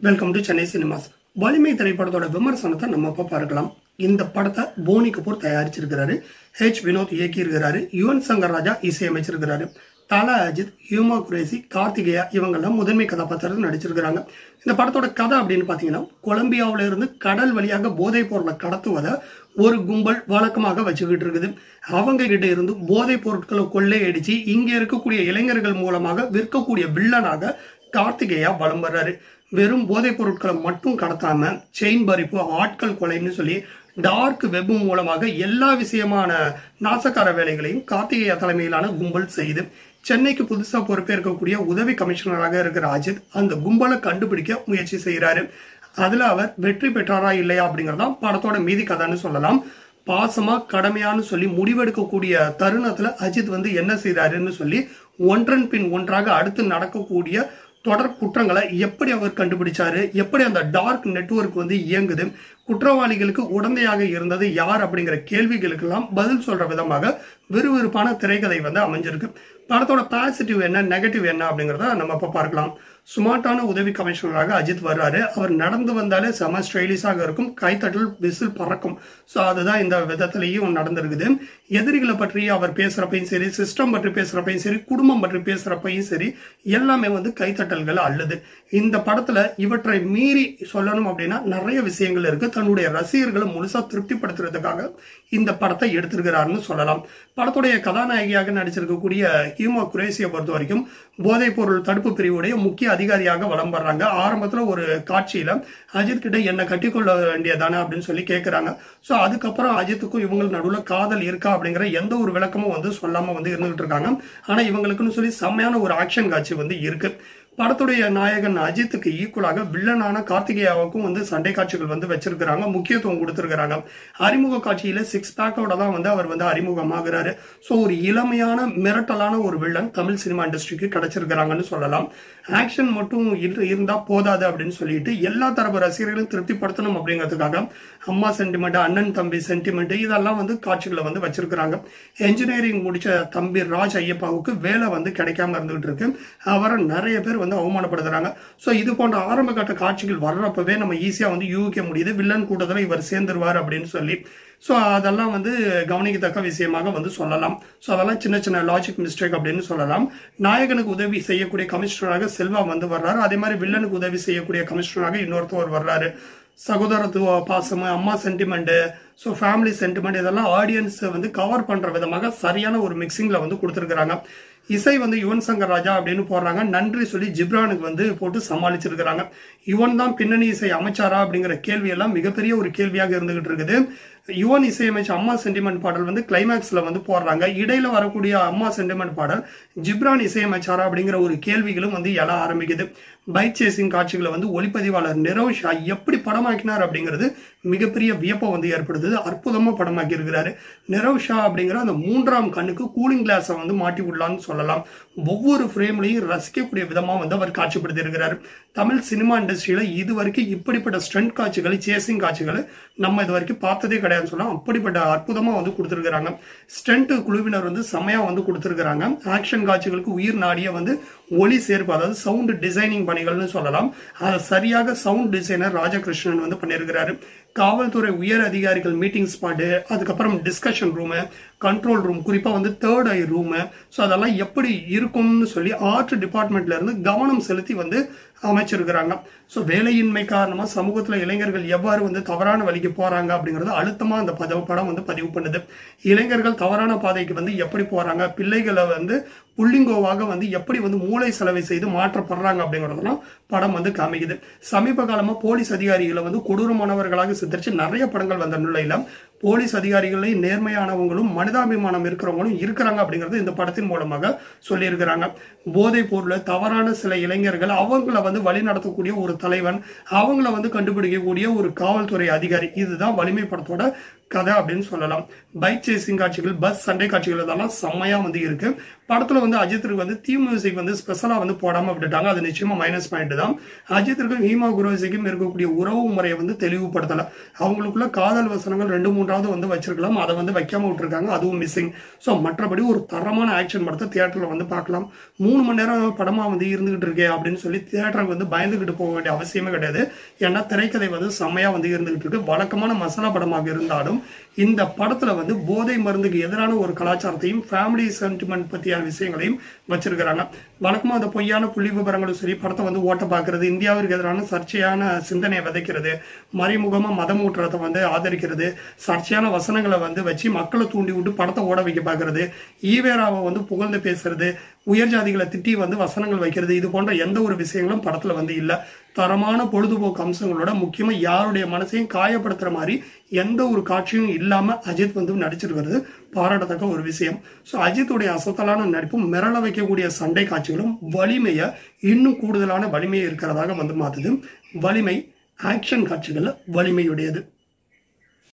welcome to Chennai cinemas வலிமை திரைப்படத்தோட விமர்சனத்தை நம்ம இப்போ பார்க்கலாம் இந்த படத்தை போனி கபூர் தயாரிச்சிருக்கிறாரு ஹெச் வினோத் இயக்கியிருக்கிறாரு யுவன் சங்கர் ராஜா இசையமைச்சிருக்கிறாரு தல அஜித் ஹியூமா குரேசி கார்த்திகேயா இவங்கெல்லாம் முதன்மை கதாபாத்திரத்தில் நடிச்சிருக்கிறாங்க இந்த படத்தோட கதை அப்படின்னு பார்த்தீங்கன்னா கொலம்பியாவுல இருந்து கடல் வழியாக போதைப் பொருளை கடத்துவதை ஒரு கும்பல் வழக்கமாக வச்சுக்கிட்டு இருக்குது அவங்க கிட்ட இருந்து போதைப் பொருட்களை கொள்ளையடிச்சு இங்க இருக்கக்கூடிய இளைஞர்கள் மூலமாக விற்கக்கூடிய வில்லனாக கார்த்திகேயா வலம் வர்றாரு வெறும் போதைப் பொருட்களை மட்டும் கடத்தாம செயின் பறிப்பு ஆட்கள் கொலைன்னு சொல்லி டார்க் வெப் மூலமாக எல்லா விஷயமான நாசக்கார வேலைகளையும் கார்த்திகேயா தலைமையிலான கும்பல் செய்யுது சென்னைக்கு புதுசா பொறுப்பேற்கக்கூடிய உதவி கமிஷனராக இருக்கிற அஜித் அந்த கும்பலை கண்டுபிடிக்க முயற்சி செய்கிறாரு அதுல அவர் வெற்றி பெற்றாரா இல்லையா அப்படிங்கறதான் படத்தோட மீதி கதைன்னு சொல்லலாம் பாசமா கடமையான்னு சொல்லி முடிவெடுக்கக்கூடிய தருணத்துல அஜித் வந்து என்ன செய்றாருன்னு சொல்லி ஒன்றன் பின் ஒன்றாக அடுத்து நடக்கக்கூடிய தொடர் குற்றங்களை எப்படி அவர் கண்டுபிடிச்சாரு எப்படி அந்த டார்க் நெட்வொர்க் வந்து இயங்குது குற்றவாளிகளுக்கு உடந்தையாக இருந்தது யார் அப்படிங்கிற கேள்விகளுக்கெல்லாம் பதில் சொல்ற விதமாக விறுவிறுப்பான திரைக்கதை வந்து அமைஞ்சிருக்கு படத்தோட பாசிட்டிவ் என்ன நெகட்டிவ் என்ன அப்படிங்கிறத நம்ம இப்போ பார்க்கலாம் சுமார்ட்டான உதவி கமிஷனராக அஜித் வர்றாரு அவர் நடந்து வந்தாலே செம ஸ்டைலிஷாக இருக்கும் கைத்தட்டல் விசில் பறக்கும் ஸோ அதுதான் இந்த விதத்திலையும் நடந்திருக்குது எதிரிகளை பற்றி அவர் பேசுறப்பையும் சரி சிஸ்டம் பற்றி பேசுறப்பையும் சரி குடும்பம் பற்றி பேசுறப்பையும் சரி எல்லாமே வந்து கைத்தட்டல்கள் அல்லது இந்த படத்துல இவற்றை மீறி சொல்லணும் அப்படின்னா நிறைய விஷயங்கள் இருக்கு தன்னுடைய ரசிகர்களை முழுசா திருப்திப்படுத்துறதுக்காக இந்த படத்தை எடுத்திருக்கிறாருன்னு சொல்லலாம் படத்துடைய கதாநாயகியாக நடிச்சிருக்கக்கூடிய ஹியூமா குரேசியை பொறுத்த வரைக்கும் போதைப் பொருள் தடுப்பு பிரிவுடைய முக்கிய அதிகாரியாக வலம் வர்றாங்க ஆரம்பத்துல ஒரு காட்சியில அஜித் கிட்ட என்ன கட்டிக்கொள்ள வேண்டியதானே அப்படின்னு சொல்லி கேட்கறாங்க ஸோ அதுக்கப்புறம் அஜித்துக்கும் இவங்களுக்கு நடுவில் காதல் இருக்கா அப்படிங்கிற எந்த ஒரு விளக்கமும் வந்து சொல்லாம வந்து இருந்துகிட்டு இருக்காங்க ஆனா இவங்களுக்குன்னு சொல்லி செம்மையான ஒரு ஆக்ஷன் காட்சி வந்து இருக்கு படத்துடைய நாயகன் அஜித்துக்கு ஈக்குவலாக வில்லனான கார்த்திகேயாவுக்கும் வந்து சண்டை காட்சிகள் வந்து வச்சிருக்கிறாங்க முக்கியத்துவம் கொடுத்திருக்கிறாங்க அறிமுக காட்சியில சிக்ஸ் பேக்கோட தான் வந்து அவர் வந்து அறிமுகமாகிறாரு ஸோ ஒரு இளமையான மிரட்டலான ஒரு வில்லன் தமிழ் சினிமா இண்டஸ்ட்ரிக்கு கிடைச்சிருக்கிறாங்கன்னு சொல்லலாம் ஆக்ஷன் மட்டும் இரு- இருந்தா போதாது அப்படின்னு சொல்லிட்டு எல்லா தரப்பு ரசிகர்களையும் திருப்திப்படுத்தணும் அப்படிங்கிறதுக்காக அம்மா சென்டிமெண்ட் அண்ணன் தம்பி சென்டிமெண்ட் இதெல்லாம் வந்து காட்சிகளை வந்து வச்சிருக்கிறாங்க என்ஜினியரிங் முடிச்ச தம்பி ராஜ் ஐயப்பாவுக்கு வேலை வந்து கிடைக்காம இருந்துகிட்டு இருக்கு அவரை நிறைய பேர் வந்து அவமானப்படுத்துறாங்க ஸோ இது போன்ற ஆரம்ப கட்ட காட்சிகள் வர்றப்பவே நம்ம ஈஸியா வந்து யூகிக்க முடியுது வில்லன் கூட்டத்தில் இவர் சேர்ந்துருவார் அப்படின்னு சொல்லி ஸோ அதெல்லாம் வந்து கவனிக்கத்தக்க விஷயமாக வந்து சொல்லலாம் ஸோ அதெல்லாம் சின்ன சின்ன லாஜிக் மிஸ்டேக் அப்படின்னு சொல்லலாம் நாயகனுக்கு உதவி செய்யக்கூடிய கமிஷனராக செல்வா வந்து வர்றாரு அதே மாதிரி வில்லனுக்கு உதவி செய்யக்கூடிய கமிஷனராக இன்னொருத்தவர் வர்றாரு சகோதரத்துவ பாசம் அம்மா சென்டிமெண்ட் ஸோ ஃபேமிலி சென்டிமெண்ட் இதெல்லாம் ஆடியன்ஸ் வந்து கவர் பண்ற விதமாக சரியான ஒரு மிக்சிங்ல வந்து கொடுத்துருக்காங்க இசை வந்து யுவன் சங்கர் ராஜா அப்படின்னு போடுறாங்க நன்றி சொல்லி ஜிப்ரானுக்கு வந்து போட்டு சமாளிச்சிருக்கிறாங்க யுவன் தான் பின்னணி இசை அமைச்சாரா அப்படிங்கிற கேள்வி எல்லாம் மிகப்பெரிய ஒரு கேள்வியாக இருந்துகிட்டு இருக்குது யுவன் இசையமைச்ச அம்மா சென்டிமெண்ட் பாடல் வந்து கிளைமேக்ஸ்ல வந்து போடுறாங்க இடையில வரக்கூடிய அம்மா சென்டிமெண்ட் பாடல் ஜிப்ரான் இசையமைச்சாரா அப்படிங்கிற ஒரு கேள்விகளும் வந்து எழ ஆரம்பிக்குது பைக் சேசிங் காட்சிகளை வந்து ஒளிப்பதிவாளர் நிரவ் ஷா எப்படி படமாக்கினார் அப்படிங்கிறது மிகப்பெரிய வியப்பை வந்து ஏற்படுத்துது அற்புதமா படமாக்கி இருக்கிறாரு நிரவ் ஷா அப்படிங்கிற அந்த மூன்றாம் கண்ணுக்கு கூலிங் கிளாஸை வந்து மாட்டி விடலாம்னு சொல்லலாம் ஒவ்வொரு ஃப்ரேம்லையும் ரசிக்கக்கூடிய விதமா வந்து அவர் காட்சிப்படுத்தி இருக்கிறார் தமிழ் சினிமா இண்டஸ்ட்ரியில இது வரைக்கும் இப்படிப்பட்ட ஸ்ட்ரென்ட் காட்சிகள் சேசிங் காட்சிகள் நம்ம இது வரைக்கும் பார்த்ததே கிடையாதுன்னு சொல்லலாம் அப்படிப்பட்ட அற்புதமா வந்து கொடுத்துருக்காங்க ஸ்டண்ட் குழுவினர் வந்து செமையா வந்து கொடுத்துருக்காங்க ஆக்ஷன் காட்சிகளுக்கு உயிர் நாடிய வந்து ஒளி சேர்ப்பு அதாவது சவுண்ட் டிசைனிங் பணிகள்னு சொல்லலாம் அதை சரியாக சவுண்ட் டிசைனர் ராஜகிருஷ்ணன் வந்து பண்ணியிருக்கிறாரு காவல்துறை உயர் அதிகாரிகள் மீட்டிங் ஸ்பாட்டு அதுக்கப்புறம் டிஸ்கஷன் ரூமு கண்ட்ரோல் ரூம் குறிப்பாக வந்து தேர்ட் ஐ ரூமு ஸோ அதெல்லாம் எப்படி இருக்கும்னு சொல்லி ஆர்ட் டிபார்ட்மெண்ட்ல இருந்து கவனம் செலுத்தி வந்து அமைச்சிருக்கிறாங்க ஸோ வேலையின்மை காரணமாக சமூகத்தில் இளைஞர்கள் எவ்வாறு வந்து தவறான வழிக்கு போறாங்க அப்படிங்கறது அழுத்தமாக அந்த பத படம் வந்து பதிவு பண்ணுது இளைஞர்கள் தவறான பாதைக்கு வந்து எப்படி போறாங்க பிள்ளைகளை வந்து புள்ளிங்கோவாக வந்து எப்படி வந்து மூளை செலவை செய்து மாற்றப்படுறாங்க அப்படிங்கறதெல்லாம் படம் வந்து காமிக்குது சமீப காலமா போலீஸ் அதிகாரிகளை வந்து கொடூரமானவர்களாக சித்தரிச்சு நிறைய படங்கள் வந்த நிலையில போலீஸ் அதிகாரிகளையும் நேர்மையானவங்களும் மனிதாபிமானம் இருக்கிறவங்களும் இருக்கிறாங்க அப்படிங்கறது இந்த படத்தின் மூலமாக சொல்லியிருக்கிறாங்க போதைப் பொருள் தவறான சில இளைஞர்கள் அவங்கள வந்து வழி நடத்தக்கூடிய ஒரு தலைவன் அவங்கள வந்து கண்டுபிடிக்கக்கூடிய ஒரு காவல்துறை அதிகாரி இதுதான் வலிமை படத்தோட கதை அப்படின்னு சொல்லலாம் பைக் சேசிங் காட்சிகள் பஸ் சண்டை காட்சிகள் இதெல்லாம் செம்மையா வந்து இருக்கு படத்துல வந்து அஜித்திற்கு வந்து தீம் மியூசிக் வந்து ஸ்பெஷலா வந்து போடாம விட்டுட்டாங்க அது நிச்சயமா மைனஸ் பாயிண்ட் தான் அஜித்திற்கும் ஹீமா குரோசிக்கும் இருக்கக்கூடிய உறவு முறையை வந்து தெளிவுபடுத்தல அவங்களுக்குள்ள காதல் வசனங்கள் ரெண்டு மூன்று ஒன்றாவது வந்து வச்சிருக்கலாம் அதை வந்து வைக்காம விட்டுருக்காங்க அதுவும் மிஸ்ஸிங் ஸோ மற்றபடி ஒரு தரமான ஆக்ஷன் படத்தை தியேட்டரில் வந்து பார்க்கலாம் மூணு மணி நேரம் படமாக வந்து இருந்துகிட்டு இருக்கே அப்படின்னு சொல்லி தியேட்டருக்கு வந்து பயந்துகிட்டு போக வேண்டிய அவசியமே கிடையாது ஏன்னா திரைக்கதை வந்து செம்மையாக வந்து இருந்துகிட்டு இருக்கு வழக்கமான மசாலா படமாக இருந்தாலும் இந்த படத்தில் வந்து போதை மருந்துக்கு எதிரான ஒரு கலாச்சாரத்தையும் ஃபேமிலி சென்டிமெண்ட் பற்றியான விஷயங்களையும் வச்சிருக்கிறாங்க வழக்கமாக அந்த பொய்யான புள்ளி விவரங்களும் சரி படத்தை வந்து ஓட்ட பார்க்கறது இந்தியாவிற்கு எதிரான சர்ச்சையான சிந்தனையை விதைக்கிறது மறைமுகமாக மதம் ஊற்றத்தை வந்து ஆதரிக்கிறது சர்ச்சையான வசனங்களை வந்து வச்சு மக்களை தூண்டி விட்டு படத்தை ஓட வைக்க பார்க்கறது ஈவேராவை வந்து புகழ்ந்து பேசுறது உயர் ஜாதிகளை திட்டி வந்து வசனங்கள் வைக்கிறது இது போன்ற எந்த ஒரு விஷயங்களும் படத்துல வந்து இல்லை தரமான பொழுதுபோக்கு அம்சங்களோட முக்கியமா யாருடைய மனசையும் காயப்படுத்துற மாதிரி எந்த ஒரு காட்சியும் இல்லாம அஜித் வந்து நடிச்சிருக்கிறது பாராட்டத்தக்க ஒரு விஷயம் ஸோ அஜித்துடைய அசத்தலான நடிப்பும் மிரள வைக்கக்கூடிய சண்டை காட்சிகளும் வலிமையை இன்னும் கூடுதலான வலிமையை இருக்கிறதாக வந்து மாத்துது வலிமை ஆக்ஷன் காட்சிகள்ல வலிமையுடையது